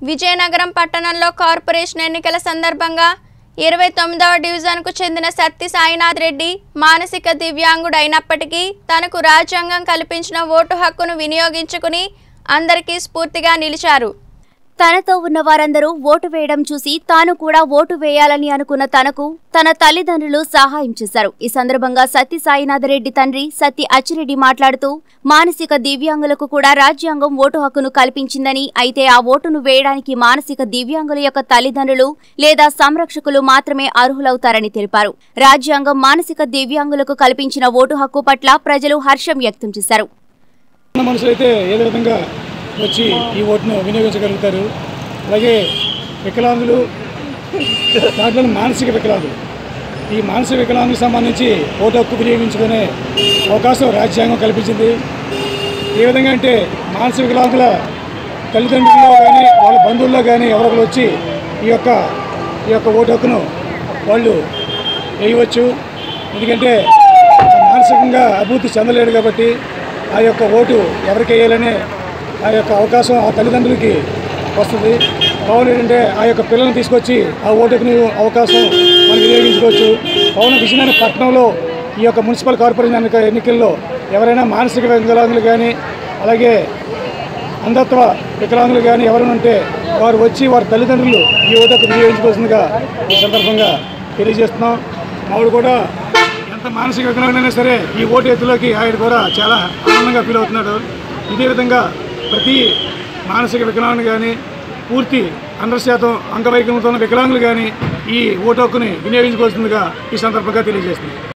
విజయనగరం పట్టణంలో కార్పొరేషన్ ఎన్నికల సందర్భంగా ఇరవై తొమ్మిదవ డివిజన్కు చెందిన సత్తి సాయినాథ్ రెడ్డి మానసిక దివ్యాంగుడు అయినప్పటికీ తనకు రాజ్యాంగం కల్పించిన ఓటు హక్కును వినియోగించుకుని అందరికీ స్ఫూర్తిగా నిలిచారు తనతో ఉన్న వారందరూ ఓటు వేయడం చూసి తాను కూడా ఓటు వేయాలని అనుకున్న తనకు తన తల్లిదండ్రులు సహాయం చేశారు ఈ సందర్భంగా సత్తి సాయినాథరెడ్డి తండ్రి సత్తి అచ్చిరెడ్డి మాట్లాడుతూ మానసిక దివ్యాంగులకు కూడా రాజ్యాంగం ఓటు హక్కును కల్పించిందని అయితే ఆ ఓటును వేయడానికి మానసిక దివ్యాంగుల యొక్క తల్లిదండ్రులు లేదా సంరక్షకులు మాత్రమే అర్హులవుతారని తెలిపారు రాజ్యాంగం మానసిక దివ్యాంగులకు కల్పించిన ఓటు హక్కు పట్ల ప్రజలు హర్షం వ్యక్తం చేశారు ఉన్న మనుషులైతే ఏదో విధంగా వచ్చి ఈ ఓటును వినియోగించగలుగుతారు అలాగే వికలాంగులు దాంట్లో మానసిక వికలాంగులు ఈ మానసిక వికలాంగులకు సంబంధించి ఓటు హక్కు వినియోగించుకునే అవకాశం రాజ్యాంగం కల్పించింది ఏ విధంగా అంటే మానసిక వికలాంగుల తల్లిదండ్రుల్లో కానీ వాళ్ళ బంధువుల్లో కానీ ఎవరొకరు వచ్చి ఈ యొక్క ఈ యొక్క ఓటు హక్కును వాళ్ళు వేయవచ్చు ఎందుకంటే మానసికంగా అభివృద్ధి చెందలేడు కాబట్టి ఆ యొక్క ఓటు ఎవరికి వేయాలనే ఆ యొక్క అవకాశం ఆ తల్లిదండ్రులకి వస్తుంది పవన్ ఏంటంటే ఆ యొక్క పిల్లల్ని తీసుకొచ్చి ఆ ఓటుకుని అవకాశం మనం వినియోగించుకోవచ్చు పవన్ విజయనగరం పట్టణంలో ఈ యొక్క మున్సిపల్ కార్పొరేషన్ ఎన్నిక ఎన్నికల్లో ఎవరైనా మానసిక వికలాంగులు కానీ అలాగే అంధత్వ వికలాంగులు కానీ ఎవరైనా ఉంటే వారు వచ్చి వారి తల్లిదండ్రులు ఈ ఓటుకు వినియోగించుకోవాల్సిందిగా ఈ సందర్భంగా తెలియజేస్తున్నాం మావిడు కూడా ఎంత మానసిక వికలాంగులైనా సరే ఈ ఓటు ఎత్తులోకి ఆయన కూడా చాలా ఆనందంగా ఫీల్ అవుతున్నాడు ఇదే విధంగా ప్రతి మానసిక వికలాంగులు కానీ పూర్తి హండ్రెడ్ శాతం అంగవైకల్యంతో ఉన్న వికలాంగులు కానీ ఈ ఓటు హక్కుని వినియోగించుకోవాల్సిందిగా ఈ సందర్భంగా తెలియజేస్తుంది